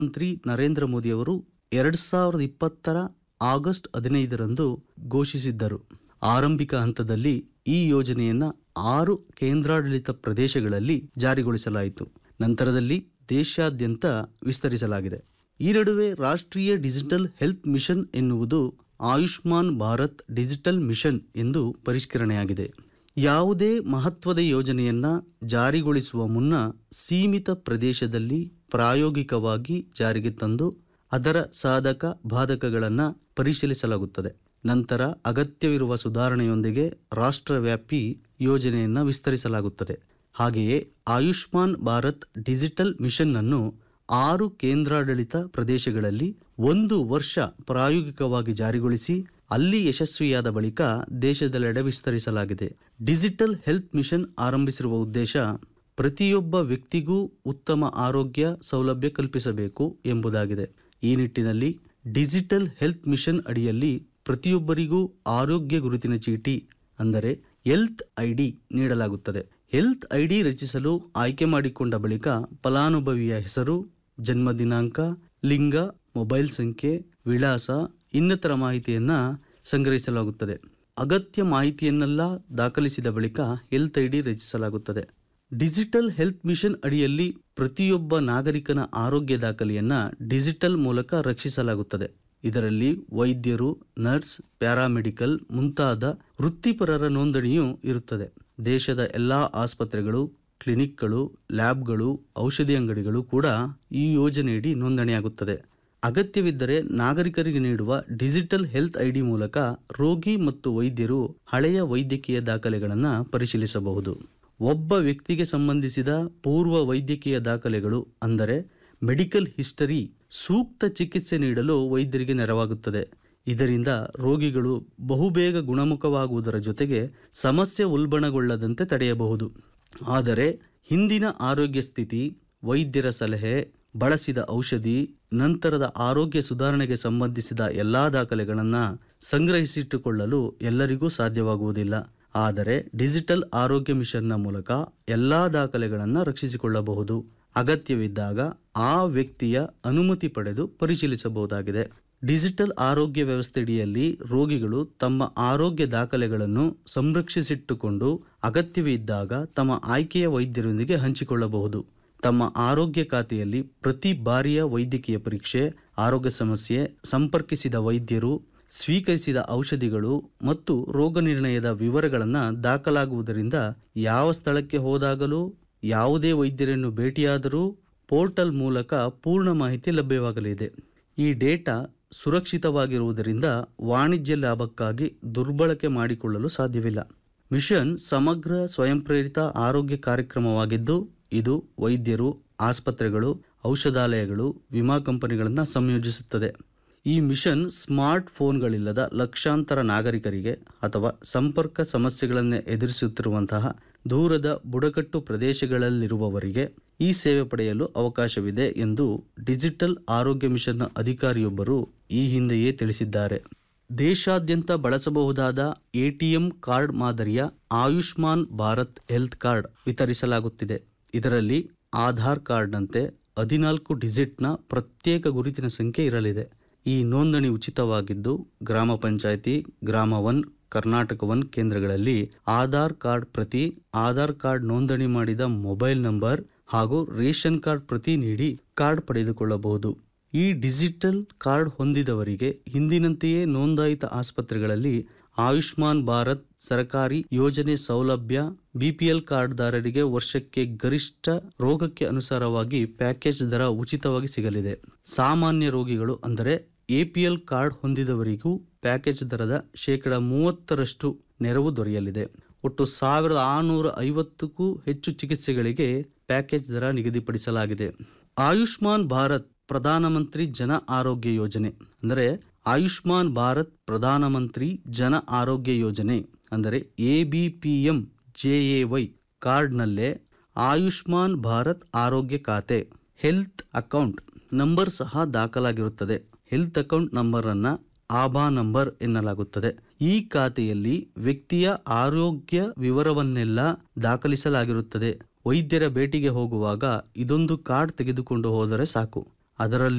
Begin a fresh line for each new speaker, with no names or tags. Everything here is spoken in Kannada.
ಮಂತ್ರಿ ನರೇಂದ್ರ ಮೋದಿಯವರು ಎರಡ್ ಸಾವಿರದ ಇಪ್ಪತ್ತರ ಆಗಸ್ಟ್ ಹದಿನೈದರಂದು ಘೋಷಿಸಿದ್ದರು ಆರಂಭಿಕ ಹಂತದಲ್ಲಿ ಈ ಯೋಜನೆಯನ್ನ ಆರು ಕೇಂದ್ರಾಡಳಿತ ಪ್ರದೇಶಗಳಲ್ಲಿ ಜಾರಿಗೊಳಿಸಲಾಯಿತು ನಂತರದಲ್ಲಿ ದೇಶಾದ್ಯಂತ ವಿಸ್ತರಿಸಲಾಗಿದೆ ಈ ನಡುವೆ ರಾಷ್ಟ್ರೀಯ ಡಿಜಿಟಲ್ ಹೆಲ್ತ್ ಮಿಷನ್ ಎನ್ನುವುದು ಆಯುಷ್ಮಾನ್ ಭಾರತ್ ಡಿಜಿಟಲ್ ಮಿಷನ್ ಎಂದು ಪರಿಷ್ಕರಣೆಯಾಗಿದೆ ಯಾವುದೇ ಮಹತ್ವದ ಯೋಜನೆಯನ್ನ ಜಾರಿಗೊಳಿಸುವ ಮುನ್ನ ಸೀಮಿತ ಪ್ರದೇಶದಲ್ಲಿ ಪ್ರಾಯೋಗಿಕವಾಗಿ ಜಾರಿಗೆ ತಂದು ಅದರ ಸಾಧಕ ಬಾಧಕಗಳನ್ನು ಪರಿಶೀಲಿಸಲಾಗುತ್ತದೆ ನಂತರ ಅಗತ್ಯವಿರುವ ಸುಧಾರಣೆಯೊಂದಿಗೆ ರಾಷ್ಟ್ರವ್ಯಾಪಿ ಯೋಜನೆಯನ್ನು ವಿಸ್ತರಿಸಲಾಗುತ್ತದೆ ಹಾಗೆಯೇ ಆಯುಷ್ಮಾನ್ ಭಾರತ್ ಡಿಜಿಟಲ್ ಮಿಷನ್ ಅನ್ನು ಆರು ಕೇಂದ್ರಾಡಳಿತ ಪ್ರದೇಶಗಳಲ್ಲಿ ಒಂದು ವರ್ಷ ಪ್ರಾಯೋಗಿಕವಾಗಿ ಜಾರಿಗೊಳಿಸಿ ಅಲ್ಲಿ ಯಶಸ್ವಿಯಾದ ಬಳಿಕ ದೇಶದೆಲ್ಲೆಡೆ ವಿಸ್ತರಿಸಲಾಗಿದೆ ಡಿಜಿಟಲ್ ಹೆಲ್ತ್ ಮಿಷನ್ ಆರಂಭಿಸಿರುವ ಉದ್ದೇಶ ಪ್ರತಿಯೊಬ್ಬ ವ್ಯಕ್ತಿಗೂ ಉತ್ತಮ ಆರೋಗ್ಯ ಸೌಲಭ್ಯ ಕಲ್ಪಿಸಬೇಕು ಎಂಬುದಾಗಿದೆ ಈ ನಿಟ್ಟಿನಲ್ಲಿ ಡಿಜಿಟಲ್ ಹೆಲ್ತ್ ಮಿಷನ್ ಅಡಿಯಲ್ಲಿ ಪ್ರತಿಯೊಬ್ಬರಿಗೂ ಆರೋಗ್ಯ ಗುರುತಿನ ಚೀಟಿ ಅಂದರೆ ಹೆಲ್ತ್ ಐಡಿ ನೀಡಲಾಗುತ್ತದೆ ಹೆಲ್ತ್ ಐಡಿ ರಚಿಸಲು ಆಯ್ಕೆ ಮಾಡಿಕೊಂಡ ಬಳಿಕ ಫಲಾನುಭವಿಯ ಹೆಸರು ಜನ್ಮ ದಿನಾಂಕ ಲಿಂಗ ಮೊಬೈಲ್ ಸಂಖ್ಯೆ ವಿಳಾಸ ಇನ್ನಿತರ ಮಾಹಿತಿಯನ್ನ ಸಂಗ್ರಹಿಸಲಾಗುತ್ತದೆ ಅಗತ್ಯ ಮಾಹಿತಿಯನ್ನೆಲ್ಲ ದಾಖಲಿಸಿದ ಬಳಿಕ ಹೆಲ್ತ್ ಐಡಿ ರಚಿಸಲಾಗುತ್ತದೆ ಡಿಜಿಟಲ್ ಹೆಲ್ತ್ ಮಿಷನ್ ಅಡಿಯಲ್ಲಿ ಪ್ರತಿಯೊಬ್ಬ ನಾಗರಿಕನ ಆರೋಗ್ಯ ದಾಖಲೆಯನ್ನ ಡಿಜಿಟಲ್ ಮೂಲಕ ರಕ್ಷಿಸಲಾಗುತ್ತದೆ ಇದರಲ್ಲಿ ವೈದ್ಯರು ನರ್ಸ್ ಪ್ಯಾರಾಮೆಡಿಕಲ್ ಮುಂತಾದ ವೃತ್ತಿಪರರ ನೋಂದಣಿಯೂ ಇರುತ್ತದೆ ದೇಶದ ಎಲ್ಲಾ ಆಸ್ಪತ್ರೆಗಳು ಕ್ಲಿನಿಕ್ಗಳು ಲ್ಯಾಬ್ಗಳು ಔಷಧಿ ಅಂಗಡಿಗಳು ಕೂಡ ಈ ಯೋಜನೆಯಡಿ ನೋಂದಣಿಯಾಗುತ್ತದೆ ಅಗತ್ಯವಿದ್ದರೆ ನಾಗರಿಕರಿಗೆ ನೀಡುವ ಡಿಜಿಟಲ್ ಹೆಲ್ತ್ ಐಡಿ ಮೂಲಕ ರೋಗಿ ಮತ್ತು ವೈದ್ಯರು ಹಳೆಯ ವೈದ್ಯಕೀಯ ದಾಖಲೆಗಳನ್ನು ಪರಿಶೀಲಿಸಬಹುದು ಒಬ್ಬ ವ್ಯಕ್ತಿಗೆ ಸಂಬಂಧಿಸಿದ ಪೂರ್ವ ವೈದ್ಯಕೀಯ ದಾಖಲೆಗಳು ಅಂದರೆ ಮೆಡಿಕಲ್ ಹಿಸ್ಟರಿ ಸೂಕ್ತ ಚಿಕಿತ್ಸೆ ನೀಡಲು ವೈದ್ಯರಿಗೆ ನೆರವಾಗುತ್ತದೆ ಇದರಿಂದ ರೋಗಿಗಳು ಬಹುಬೇಗ ಗುಣಮುಖವಾಗುವುದರ ಜೊತೆಗೆ ಸಮಸ್ಯೆ ಉಲ್ಬಣಗೊಳ್ಳದಂತೆ ತಡೆಯಬಹುದು ಆದರೆ ಹಿಂದಿನ ಆರೋಗ್ಯ ಸ್ಥಿತಿ ವೈದ್ಯರ ಸಲಹೆ ಬಳಸಿದ ಔಷಧಿ ನಂತರದ ಆರೋಗ್ಯ ಸುಧಾರಣೆಗೆ ಸಂಬಂಧಿಸಿದ ಎಲ್ಲಾ ದಾಖಲೆಗಳನ್ನು ಸಂಗ್ರಹಿಸಿಟ್ಟುಕೊಳ್ಳಲು ಎಲ್ಲರಿಗೂ ಸಾಧ್ಯವಾಗುವುದಿಲ್ಲ ಆದರೆ ಡಿಜಿಟಲ್ ಆರೋಗ್ಯ ಮಿಷನ್ನ ಮೂಲಕ ಎಲ್ಲಾ ದಾಖಲೆಗಳನ್ನು ರಕ್ಷಿಸಿಕೊಳ್ಳಬಹುದು ಅಗತ್ಯವಿದ್ದಾಗ ಆ ವ್ಯಕ್ತಿಯ ಅನುಮತಿ ಪಡೆದು ಪರಿಶೀಲಿಸಬಹುದಾಗಿದೆ ಡಿಜಿಟಲ್ ಆರೋಗ್ಯ ವ್ಯವಸ್ಥೆಯಡಿಯಲ್ಲಿ ರೋಗಿಗಳು ತಮ್ಮ ಆರೋಗ್ಯ ದಾಖಲೆಗಳನ್ನು ಸಂರಕ್ಷಿಸಿಟ್ಟುಕೊಂಡು ಅಗತ್ಯವಿದ್ದಾಗ ತಮ್ಮ ಆಯ್ಕೆಯ ವೈದ್ಯರೊಂದಿಗೆ ಹಂಚಿಕೊಳ್ಳಬಹುದು ತಮ್ಮ ಆರೋಗ್ಯ ಖಾತೆಯಲ್ಲಿ ಪ್ರತಿ ಬಾರಿಯ ವೈದ್ಯಕೀಯ ಪರೀಕ್ಷೆ ಆರೋಗ್ಯ ಸಮಸ್ಯೆ ಸಂಪರ್ಕಿಸಿದ ವೈದ್ಯರು ಸ್ವೀಕರಿಸಿದ ಔಷಧಿಗಳು ಮತ್ತು ರೋಗ ನಿರ್ಣಯದ ವಿವರಗಳನ್ನು ದಾಖಲಾಗುವುದರಿಂದ ಯಾವ ಸ್ಥಳಕ್ಕೆ ಹೋದಾಗಲೂ ಯಾವುದೇ ವೈದ್ಯರನ್ನು ಭೇಟಿಯಾದರೂ ಪೋರ್ಟಲ್ ಮೂಲಕ ಪೂರ್ಣ ಮಾಹಿತಿ ಲಭ್ಯವಾಗಲಿದೆ ಈ ಡೇಟಾ ಸುರಕ್ಷಿತವಾಗಿರುವುದರಿಂದ ವಾಣಿಜ್ಯ ಲಾಭಕ್ಕಾಗಿ ದುರ್ಬಳಕೆ ಮಾಡಿಕೊಳ್ಳಲು ಸಾಧ್ಯವಿಲ್ಲ ಮಿಷನ್ ಸಮಗ್ರ ಸ್ವಯಂ ಪ್ರೇರಿತ ಆರೋಗ್ಯ ಕಾರ್ಯಕ್ರಮವಾಗಿದ್ದು ಇದು ವೈದ್ಯರು ಆಸ್ಪತ್ರೆಗಳು ಔಷಧಾಲಯಗಳು ವಿಮಾ ಕಂಪನಿಗಳನ್ನು ಸಂಯೋಜಿಸುತ್ತದೆ ಈ ಮಿಷನ್ ಸ್ಮಾರ್ಟ್ ಫೋನ್ಗಳಿಲ್ಲದ ಲಕ್ಷಾಂತರ ನಾಗರಿಕರಿಗೆ ಅಥವಾ ಸಂಪರ್ಕ ಸಮಸ್ಯೆಗಳನ್ನು ಎದುರಿಸುತ್ತಿರುವಂತಹ ದೂರದ ಬುಡಕಟ್ಟು ಪ್ರದೇಶಗಳಲ್ಲಿರುವವರಿಗೆ ಈ ಸೇವೆ ಪಡೆಯಲು ಅವಕಾಶವಿದೆ ಎಂದು ಡಿಜಿಟಲ್ ಆರೋಗ್ಯ ಮಿಷನ್ನ ಅಧಿಕಾರಿಯೊಬ್ಬರು ಈ ಹಿಂದೆಯೇ ತಿಳಿಸಿದ್ದಾರೆ ದೇಶಾದ್ಯಂತ ಬಳಸಬಹುದಾದ ಎಟಿಎಂ ಕಾರ್ಡ್ ಮಾದರಿಯ ಆಯುಷ್ಮಾನ್ ಭಾರತ್ ಹೆಲ್ತ್ ಕಾರ್ಡ್ ವಿತರಿಸಲಾಗುತ್ತಿದೆ ಇದರಲ್ಲಿ ಆಧಾರ್ ಕಾರ್ಡ್ನಂತೆ ಹದಿನಾಲ್ಕು ಡಿಜಿಟ್ನ ಪ್ರತ್ಯೇಕ ಗುರುತಿನ ಸಂಖ್ಯೆ ಇರಲಿದೆ ಈ ನೋಂದಣಿ ಉಚಿತವಾಗಿದ್ದು ಗ್ರಾಮ ಪಂಚಾಯಿತಿ ಗ್ರಾಮ ಒನ್ ಕರ್ನಾಟಕ ಒನ್ ಕೇಂದ್ರಗಳಲ್ಲಿ ಆಧಾರ್ ಕಾರ್ಡ್ ಪ್ರತಿ ಆಧಾರ್ ಕಾರ್ಡ್ ನೋಂದಣಿ ಮಾಡಿದ ಮೊಬೈಲ್ ನಂಬರ್ ಹಾಗೂ ರೇಷನ್ ಕಾರ್ಡ್ ಪ್ರತಿ ನೀಡಿ ಕಾರ್ಡ್ ಪಡೆದುಕೊಳ್ಳಬಹುದು ಈ ಡಿಜಿಟಲ್ ಕಾರ್ಡ್ ಹೊಂದಿದವರಿಗೆ ಹಿಂದಿನಂತೆಯೇ ನೋಂದಾಯಿತ ಆಸ್ಪತ್ರೆಗಳಲ್ಲಿ ಆಯುಷ್ಮಾನ್ ಭಾರತ್ ಸರ್ಕಾರಿ ಯೋಜನೆ ಸೌಲಭ್ಯ ಬಿಪಿಎಲ್ ಕಾರ್ಡ್ದಾರರಿಗೆ ವರ್ಷಕ್ಕೆ ಗರಿಷ್ಠ ರೋಗಕ್ಕೆ ಅನುಸಾರವಾಗಿ ಪ್ಯಾಕೇಜ್ ದರ ಉಚಿತವಾಗಿ ಸಿಗಲಿದೆ ಸಾಮಾನ್ಯ ರೋಗಿಗಳು ಅಂದರೆ ಎಪಿಎಲ್ ಕಾರ್ಡ್ ಹೊಂದಿದವರಿಗೂ ಪ್ಯಾಕೇಜ್ ದರದ ಶೇಕಡ ಮೂವತ್ತರಷ್ಟು ನೆರವು ದೊರೆಯಲಿದೆ ಒಟ್ಟು ಸಾವಿರದ ಆರುನೂರ ಐವತ್ತಕ್ಕೂ ಹೆಚ್ಚು ಚಿಕಿತ್ಸೆಗಳಿಗೆ ಪ್ಯಾಕೇಜ್ ದರ ನಿಗದಿಪಡಿಸಲಾಗಿದೆ ಆಯುಷ್ಮಾನ್ ಭಾರತ್ ಪ್ರಧಾನಮಂತ್ರಿ ಜನ ಆರೋಗ್ಯ ಯೋಜನೆ ಅಂದರೆ ಆಯುಷ್ಮಾನ್ ಭಾರತ್ ಪ್ರಧಾನಮಂತ್ರಿ ಜನ ಆರೋಗ್ಯ ಯೋಜನೆ ಅಂದರೆ A B P M J A Y ಕಾರ್ಡ್ನಲ್ಲೇ ಆಯುಷ್ಮಾನ್ ಭಾರತ್ ಆರೋಗ್ಯ ಖಾತೆ ಹೆಲ್ತ್ ಅಕೌಂಟ್ ನಂಬರ್ ಸಹ ದಾಖಲಾಗಿರುತ್ತದೆ ಹೆಲ್ತ್ ಅಕೌಂಟ್ ನಂಬರ್ ಅನ್ನ ಆಭಾ ನಂಬರ್ ಎನ್ನಲಾಗುತ್ತದೆ ಈ ಖಾತೆಯಲ್ಲಿ ವ್ಯಕ್ತಿಯ ಆರೋಗ್ಯ ವಿವರವನ್ನೆಲ್ಲ ದಾಖಲಿಸಲಾಗಿರುತ್ತದೆ ವೈದ್ಯರ ಭೇಟಿಗೆ ಹೋಗುವಾಗ ಇದೊಂದು ಕಾರ್ಡ್ ತೆಗೆದುಕೊಂಡು ಹೋದರೆ ಸಾಕು ಅದರಲ್ಲಿ